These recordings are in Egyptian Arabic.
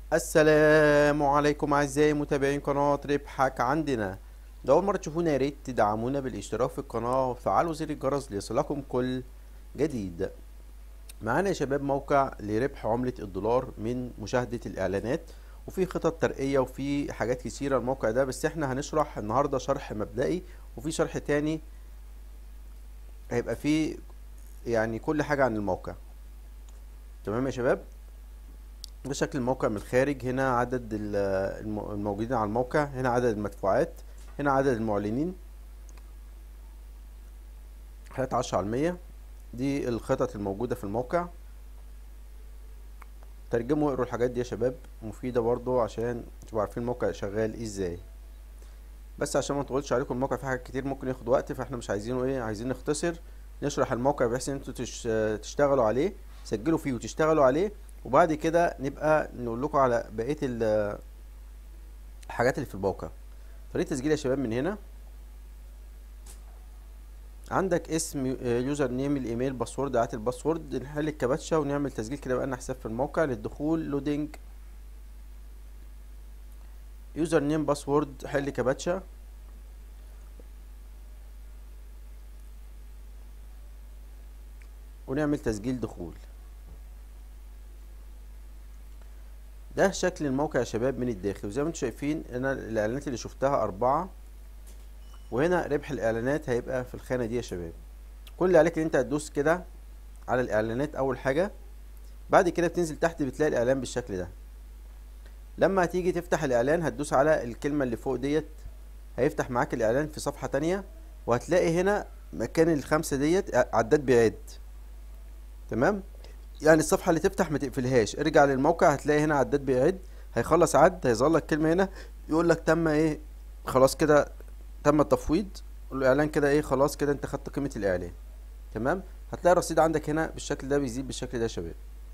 السلام عليكم اعزائي متابعين قناة ربحك عندنا لو اول مرة تشوفونا يا ريت تدعمونا بالاشتراك في القناة وفعلوا زر الجرس ليصلكم كل جديد معانا يا شباب موقع لربح عملة الدولار من مشاهدة الاعلانات وفي خطط ترقية وفي حاجات كتيرة الموقع ده بس احنا هنشرح النهاردة شرح مبدئي وفي شرح تاني هيبقى فيه يعني كل حاجة عن الموقع تمام يا شباب ده شكل الموقع من الخارج هنا عدد ال- الم- الموجودين على الموقع هنا عدد المدفوعات هنا عدد المعلنين حالات عشرة على المية دي الخطط الموجودة في الموقع ترجموا واقروا الحاجات دي يا شباب مفيدة برضو عشان تبقوا عارفين الموقع شغال ازاي بس عشان ما نطولش عليكم الموقع فيه حاجات كتير ممكن ياخد وقت فاحنا مش عايزينه ايه عايزين نختصر نشرح الموقع بحيث ان انتوا تش... تشتغلوا عليه تسجلوا فيه وتشتغلوا عليه وبعد كده نبقى نقول لكم على بقية ال- الحاجات اللي في الموقع طريقة تسجيل يا شباب من هنا عندك اسم يوزر نيم الايميل باسورد عات الباسورد نحل الكباتشا ونعمل تسجيل كده بقى لنا حساب في الموقع للدخول لودينج يوزر نيم باسورد حل كباتشا ونعمل تسجيل دخول ده شكل الموقع يا شباب من الداخل وزي ما انتم شايفين انا الاعلانات اللي شفتها اربعة وهنا ربح الاعلانات هيبقى في الخانة دي يا شباب كل اللي عليك ان انت هتدوس كده على الاعلانات اول حاجة بعد كده بتنزل تحت بتلاقي الاعلان بالشكل ده لما هتيجي تفتح الاعلان هتدوس على الكلمة اللي فوق ديت هيفتح معاك الاعلان في صفحة تانية وهتلاقي هنا مكان الخمسة ديت عداد بيعد تمام يعني الصفحة اللي تفتح ما تقفلهاش ارجع للموقع هتلاقي هنا عداد بيعد هيخلص عد هيظهر لك كلمة هنا يقول لك تم ايه خلاص كده تم التفويض الاعلان كده ايه خلاص كده انت خدت قيمة الاعلان تمام هتلاقي الرصيد عندك هنا بالشكل ده بيزيد بالشكل ده يا شباب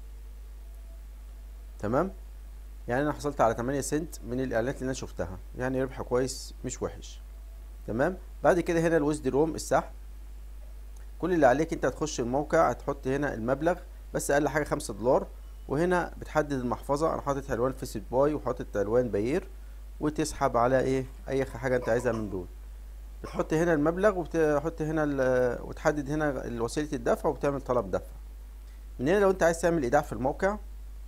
تمام يعني انا حصلت على 8 سنت من الاعلانات اللي انا شفتها يعني ربح كويس مش وحش تمام بعد كده هنا الويزد روم السحب كل اللي عليك انت هتخش الموقع هتحط هنا المبلغ بس اقل حاجه خمسة دولار وهنا بتحدد المحفظه انا حاطط عنوان فيسبوك باي وحاطط عنوان باير وتسحب على ايه اي حاجه انت عايزها من دول بتحط هنا المبلغ وبتحط هنا ال- وتحدد هنا وسيله الدفع وبتعمل طلب دفع من هنا لو انت عايز تعمل ايداع في الموقع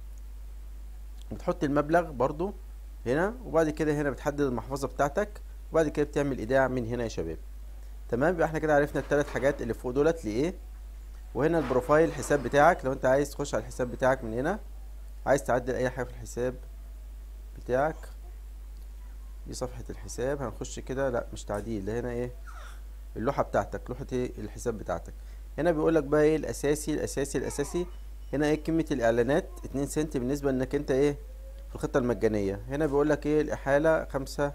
بتحط المبلغ برضو هنا وبعد كده هنا بتحدد المحفظه بتاعتك وبعد كده بتعمل ايداع من هنا يا شباب تمام يبقى احنا كده عرفنا الثلاث حاجات اللي فوق دولت لايه وهنا البروفايل الحساب بتاعك لو انت عايز تخش على الحساب بتاعك من هنا عايز تعدل اي حاجه في الحساب بتاعك دي صفحه الحساب هنخش كده لا مش تعديل ده هنا ايه اللوحه بتاعتك لوحه ايه الحساب بتاعتك هنا بيقول لك بقى ايه الاساسي الاساسي الاساسي هنا ايه قيمه الاعلانات اتنين سنت بالنسبه انك انت ايه في الخطه المجانيه هنا بيقول لك ايه الاحاله خمسة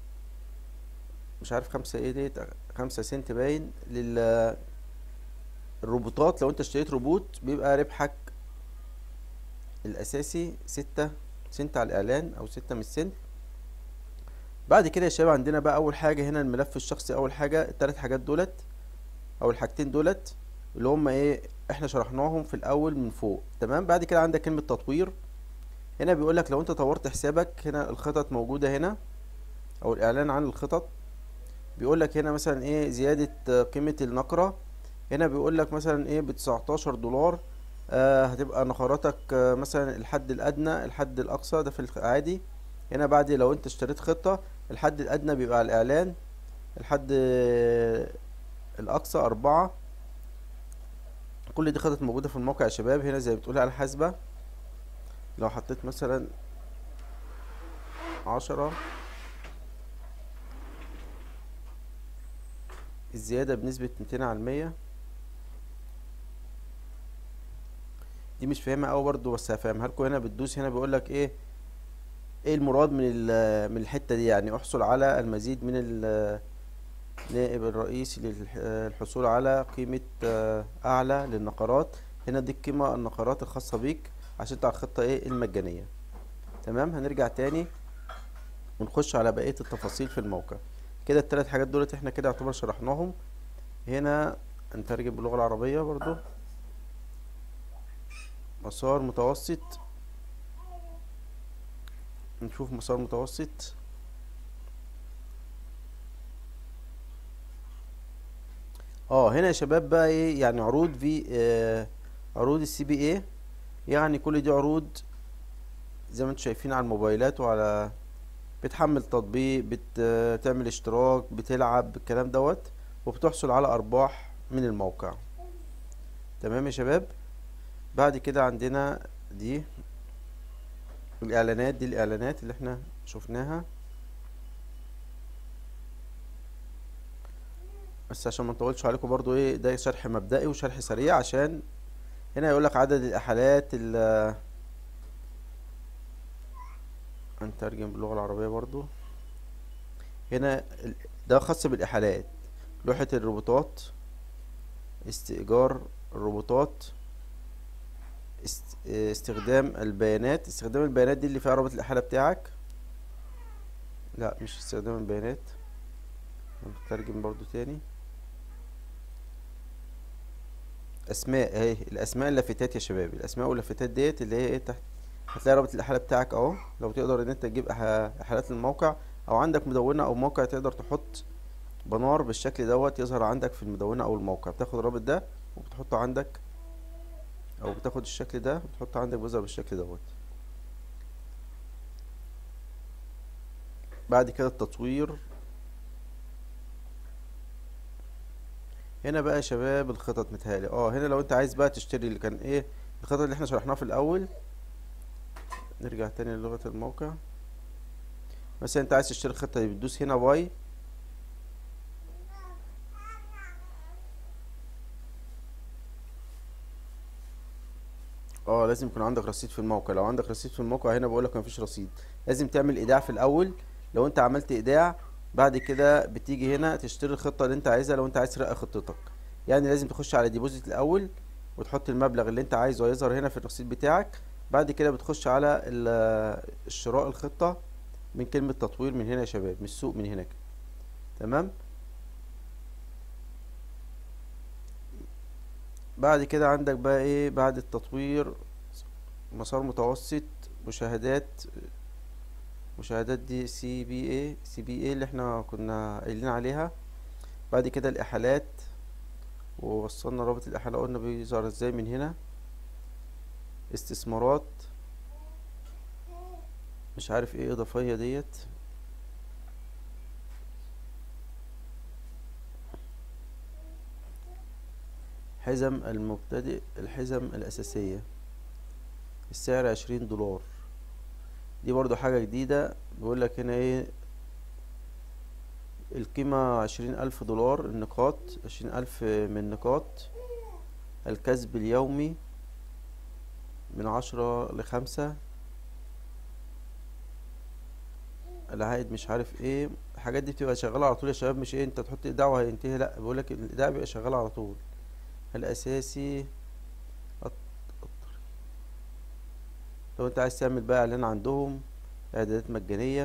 مش عارف خمسة ايه ديت خمسة سنت باين لل الروبوتات لو انت اشتريت روبوت بيبقى ربحك الاساسي ستة سنت على الاعلان او ستة من السنت بعد كده يا شباب عندنا بقى اول حاجة هنا الملف الشخصي اول حاجة التلات حاجات دولت او الحاجتين دولت اللي هم ايه احنا شرحناهم في الاول من فوق تمام بعد كده عندك كلمة تطوير هنا بيقولك لو انت طورت حسابك هنا الخطط موجودة هنا او الاعلان عن الخطط بيقولك هنا مثلا ايه زيادة قيمة النقرة هنا بيقول لك مثلا ايه بتسعتاشر دولار آه هتبقى نقراتك آه مثلا الحد الادنى الحد الاقصى ده في العادي هنا بعد لو انت اشتريت خطة الحد الادنى بيبقى على الاعلان الحد آه الاقصى اربعة كل دي خطط موجودة في الموقع يا شباب هنا زي بتقول على الحاسبة لو حطيت مثلا عشرة الزيادة بنسبة ميتين على المية دي مش فاهمها اوي برضو بس هفهمها لكم هنا بتدوس هنا بيقول لك ايه ايه المراد من ال- من الحته دي يعني احصل على المزيد من النائب الرئيسي للحصول على قيمه آه، اعلى للنقرات هنا دي القيمه النقرات الخاصه بيك عشان تبقى الخطه ايه المجانيه تمام هنرجع تاني ونخش على بقيه التفاصيل في الموقع كده التلات حاجات دولت احنا كده يعتبر شرحناهم هنا نترجم باللغه العربيه برضو مسار متوسط نشوف مسار متوسط اه هنا يا شباب بقى ايه يعني عروض في آه عروض السي بي اي يعني كل دي عروض زي ما انتم شايفين على الموبايلات وعلى بتحمل تطبيق بتعمل اشتراك بتلعب الكلام دوت وبتحصل على ارباح من الموقع تمام يا شباب بعد كده عندنا دي الاعلانات دي الاعلانات اللي احنا شفناها بس عشان ما نطولش عليكم برضو ايه ده شرح مبدئي وشرح سريع عشان هنا يقول لك عدد الاحالات ال هنترجم باللغة العربية برضو هنا ده خاص بالاحالات لوحة الروبوتات استئجار الروبوتات است... استخدام البيانات استخدام البيانات دي اللي فيها رابط الإحالة بتاعك لا مش استخدام البيانات نترجم برضو تاني اسماء اهي الاسماء اللافتات يا شباب الاسماء واللافتات ديت اللي هي ايه تحت هتلاقي رابط الاحاله بتاعك اهو لو تقدر ان انت تجيب احالات الموقع او عندك مدونه او موقع تقدر تحط بنار بالشكل دوت يظهر عندك في المدونة او الموقع بتاخد الرابط ده وبتحطه عندك او بتاخد الشكل ده وتحطه عندك بيظهر بالشكل دوت بعد كده التطوير هنا بقى يا شباب الخطط متهيألي اه هنا لو انت عايز بقى تشتري اللي كان ايه الخطط اللي احنا شرحناها في الاول نرجع تاني للغة الموقع مثلا انت عايز تشتري الخطة دي بتدوس هنا باي اه لازم يكون عندك رصيد في الموقع لو عندك رصيد في الموقع هنا بقولك مفيش رصيد لازم تعمل ايداع في الاول لو انت عملت ايداع بعد كده بتيجي هنا تشتري الخطة اللي انت عايزها لو انت عايز ترقى خطتك يعني لازم تخش على ديبوزيت الاول وتحط المبلغ اللي انت عايزه يظهر هنا في الرصيد بتاعك بعد كده بتخش على الشراء الخطة من كلمة تطوير من هنا يا شباب من السوق من هناك تمام بعد كده عندك بقى ايه بعد التطوير مسار متوسط مشاهدات مشاهدات دي سي بي اي سي بي اي اللي احنا كنا قايلين عليها بعد كده الاحالات ووصلنا رابط الاحاله قلنا بيظهر ازاي من هنا استثمارات مش عارف ايه اضافيه ديت حزم المبتدئ الحزم الأساسية السعر عشرين دولار دي برضو حاجة جديدة بيقولك هنا ايه القيمة عشرين ألف دولار النقاط عشرين ألف من نقاط الكسب اليومي من عشرة لخمسة العائد مش عارف ايه الحاجات دي بتبقى شغالة على طول يا شباب مش ايه انت تحط ايداع وهينتهي لا بيقولك الايداع بيبقى شغال على طول الاساسي لو انت عايز تعمل بقى اعلان عندهم اعدادات مجانية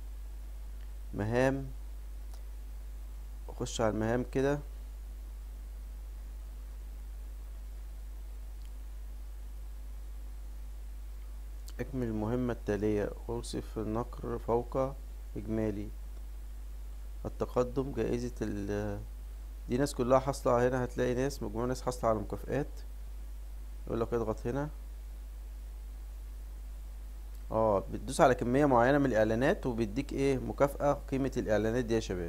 مهام اخش على المهام كده اكمل المهمة التالية اوصف النقر فوق اجمالي التقدم جائزة ال دي ناس كلها حاصلة هنا هتلاقي ناس مجموعة ناس حاصلة على مكافآت يقول لك اضغط هنا اه بتدوس على كمية معينة من الاعلانات وبيديك ايه مكافأة قيمة الاعلانات دي يا شباب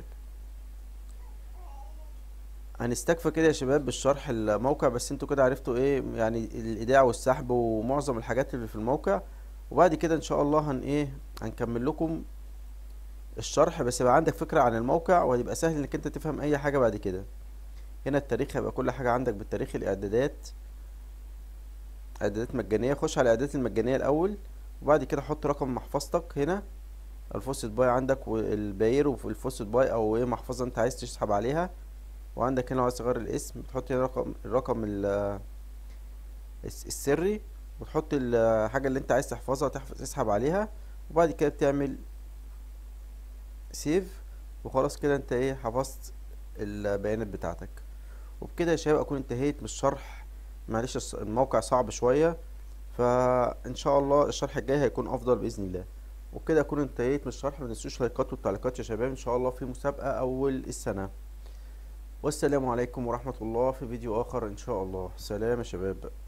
هنستكفى كده يا شباب بالشرح الموقع بس انتوا كده عرفتوا ايه يعني الايداع والسحب ومعظم الحاجات اللي في الموقع وبعد كده ان شاء الله هن ايه هنكمل لكم الشرح بس يبقى عندك فكرة عن الموقع وهيبقى سهل انك انت تفهم اي حاجة بعد كده هنا التاريخ هيبقى كل حاجة عندك بالتاريخ الاعدادات اعدادات مجانية خش على الاعدادات المجانية الاول وبعد كده حط رقم محفظتك هنا الفوسط باي عندك والباير وفي الفوسط باي او ايه محفظة انت عايز تسحب عليها وعندك هنا عايز تغير الاسم بتحط هنا رقم الرقم السري وتحط الحاجة اللي انت عايز تحفظها تسحب عليها وبعد كده بتعمل سيف وخلاص كده انت ايه حفظت البيانات بتاعتك وبكده يا شباب اكون انتهيت من الشرح معلش الموقع صعب شوية فان شاء الله الشرح الجاي هيكون افضل باذن الله وبكده اكون انتهيت من الشرح ما تنسوش لايكات والتعليقات يا شباب ان شاء الله في مسابقة اول السنة والسلام عليكم ورحمة الله في فيديو اخر ان شاء الله سلام يا شباب